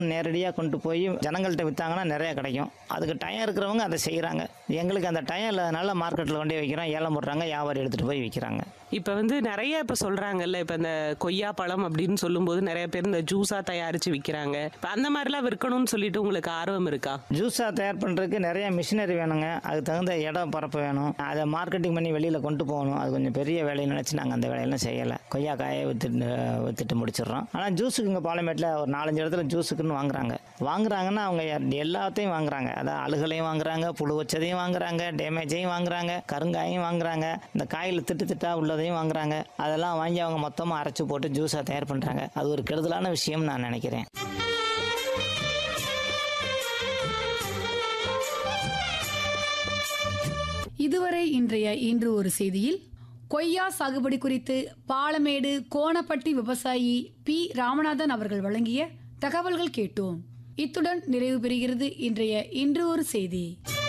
நேரடியாக கொண்டு போய் ஜனங்கள்கிட்ட விற்றாங்கன்னா நிறைய கிடைக்கும் அதுக்கு டயம் இருக்கிறவங்க அதை செய்கிறாங்க எங்களுக்கு அந்த டயம் இல்லாதனால மார்க்கெட்டில் கொண்டு போய் வைக்கிறோம் ஏலம் போடுறாங்க வியாபாரி எடுத்துகிட்டு போய் விற்கிறாங்க இப்போ வந்து நிறைய இப்போ சொல்கிறாங்கல்ல இப்போ இந்த கொய்யா பழம் அப்படின்னு சொல்லும்போது நிறைய பேர் இந்த ஜூஸாக தயாரித்து விற்கிறாங்க இப்போ அந்த மாதிரிலாம் விற்கணும்னு சொல்லிட்டு உங்களுக்கு ஆர்வம் இருக்கா ஜூஸாக தயார் பண்ணுறதுக்கு நிறைய மிஷினரி வேணுங்க அதுக்கு தகுந்த இடம் பரப்பு வேணும் அதை மார்க்கெட்டிங் பண்ணி வெளியில் கொண்டு போகணும் அது கொஞ்சம் பெரிய வேலையை நினச்சி நாங்கள் அந்த வேலையெல்லாம் செய்யலை கொய்யா காயை வித்துட்டு வித்துட்டு முடிச்சிடுறோம் ஆனால் ஜூஸுக்கு இங்கே பாலமேட்டில் ஒரு நாலஞ்சு இடத்துல ஜூஸுக்குன்னு வாங்குறாங்க வாங்குறாங்கன்னா அவங்க எ- எல்லாத்தையும் வாங்குறாங்க அதாவது அழுகலையும் வாங்குறாங்க புழு வச்சதையும் வாங்குறாங்க டேமேஜையும் வாங்குறாங்க கருங்காயும் வாங்குறாங்க இந்த காயில் திட்டு திட்டா உள்ளதையும் வாங்குறாங்க அதெல்லாம் வாங்கி அவங்க மொத்தமாக அரைச்சி போட்டு ஜூஸாக தயார் பண்ணுறாங்க அது ஒரு கெடுதலான விஷயம் நான் நினைக்கிறேன் இதுவரை இன்றைய இன்று ஒரு செய்தியில் கொய்யா சாகுபடி குறித்து பாலமேடு கோணப்பட்டி விவசாயி பி ராமநாதன் அவர்கள் வழங்கிய தகவல்கள் கேட்டோம் இத்துடன் நிறைவு பெறுகிறது இன்றைய இன்று ஒரு செய்தி